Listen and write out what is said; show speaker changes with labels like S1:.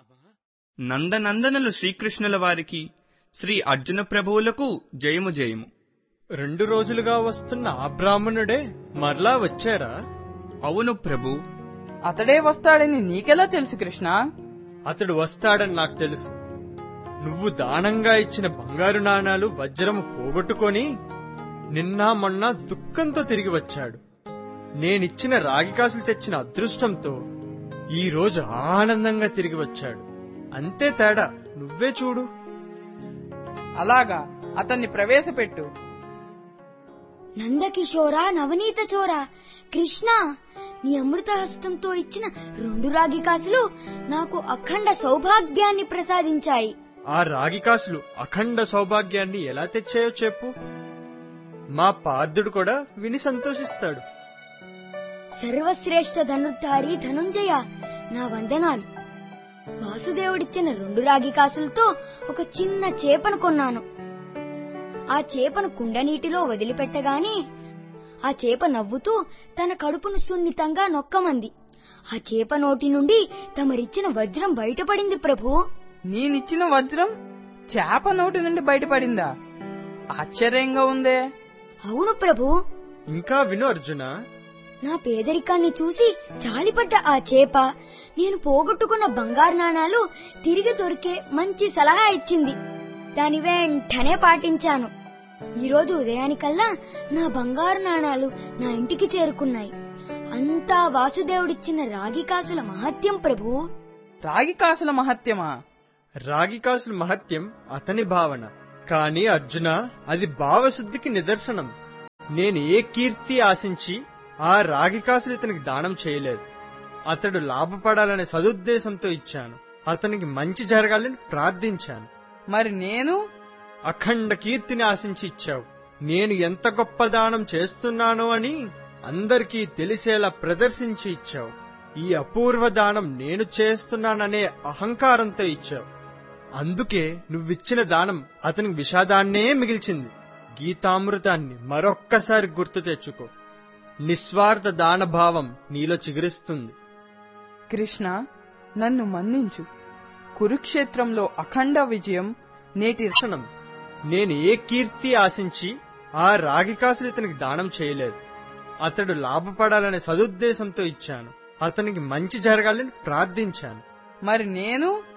S1: నందనందనులు శ్రీకృష్ణుల వారికి శ్రీ అర్జున ప్రభువులకు జయము జయము
S2: రెండు రోజులుగా వస్తున్న ఆ బ్రాహ్మణుడే మరలా వచ్చారా
S1: అవును ప్రభు
S3: అతడే వస్తాడని నీకెలా తెలుసు కృష్ణ
S2: అతడు వస్తాడని నాకు తెలుసు నువ్వు దానంగా ఇచ్చిన బంగారు నాణాలు వజ్రము పోగొట్టుకొని నిన్న మొన్న దుఃఖంతో తిరిగి వచ్చాడు నేనిచ్చిన రాగి కాసులు తెచ్చిన అదృష్టంతో ఈ రోజు ఆనందంగా తిరిగి వచ్చాడు అంతే తేడా నువ్వే చూడు
S3: అలాగా అతన్ని ప్రవేశపెట్టు
S4: నందకిషోర నవనీత చోర కృష్ణ నీ అమృత హస్తంతో ఇచ్చిన రెండు రాగి కాసులు నాకు అఖండ సౌభాగ్యాన్ని ప్రసాదించాయి
S2: ఆ రాగి కాసులు అఖండ సౌభాగ్యాన్ని ఎలా తెచ్చాయో చెప్పు మా పార్థుడు కూడా విని సంతోషిస్తాడు
S4: సర్వశ్రేష్ఠ ధనుర్ధారి ధనుంజయ నా వందనాలు వాసుదేవుడిచ్చిన రెండు రాగి కాసులతో ఒక చిన్న చేపను కొన్నాను ఆ చేపను కుండ నీటిలో వదిలిపెట్టగానే ఆ చేప నవ్వుతూ తన కడుపును సున్నితంగా నొక్కమంది ఆ చేప నోటి నుండి తమరిచ్చిన వజ్రం బయటపడింది ప్రభు
S3: నేనిచ్చిన వజ్రం చేప నోటి నుండి బయటపడిందా ఆశ్చర్యంగా ఉందే
S4: అవును ప్రభు
S2: ఇంకా విను అర్జున
S4: నా పేదరికాన్ని చూసి జాలిపడ్డ ఆ చేప నేను పోగొట్టుకున్న బంగారు నాణాలు తిరిగి దొరికే మంచి సలహా ఇచ్చింది దాని వెంటనే పాటించాను ఈరోజు ఉదయానికల్లా నా బంగారు నాణాలు నా ఇంటికి చేరుకున్నాయి అంతా వాసుదేవుడిచ్చిన రాగి కాసుల మహత్యం ప్రభు
S3: రాగి కాసుల మహత్యమా
S2: రాగి కాసుల మహత్యం అతని భావన కాని అర్జున అది భావశుద్ధికి నిదర్శనం నేను ఏ కీర్తి ఆశించి ఆ రాగి కాసులు ఇతనికి దానం చేయలేదు అతడు లాభపడాలనే సదుద్దేశంతో ఇచ్చాను అతనికి మంచి జరగాలని ప్రార్థించాను
S3: మరి నేను
S2: అఖండ కీర్తిని ఆశించి ఇచ్చావు నేను ఎంత గొప్ప దానం చేస్తున్నానో అని అందరికీ తెలిసేలా ప్రదర్శించి ఇచ్చావు ఈ అపూర్వ దానం నేను చేస్తున్నాననే అహంకారంతో ఇచ్చావు అందుకే నువ్విచ్చిన దానం అతనికి విషాదాన్నే మిగిల్చింది గీతామృతాన్ని మరొక్కసారి గుర్తు తెచ్చుకో నిస్వార్థ దానభావం నీలో చిగురిస్తుంది
S3: కృష్ణ నన్ను మన్నించు కురుక్షేత్రంలో అఖండ విజయం నేటి
S2: దర్శనం నేను ఏ కీర్తి ఆశించి ఆ రాగి కాసులు ఇతనికి దానం చేయలేదు అతడు లాభపడాలనే సదుద్దేశంతో ఇచ్చాను అతనికి మంచి జరగాలని ప్రార్థించాను
S3: మరి నేను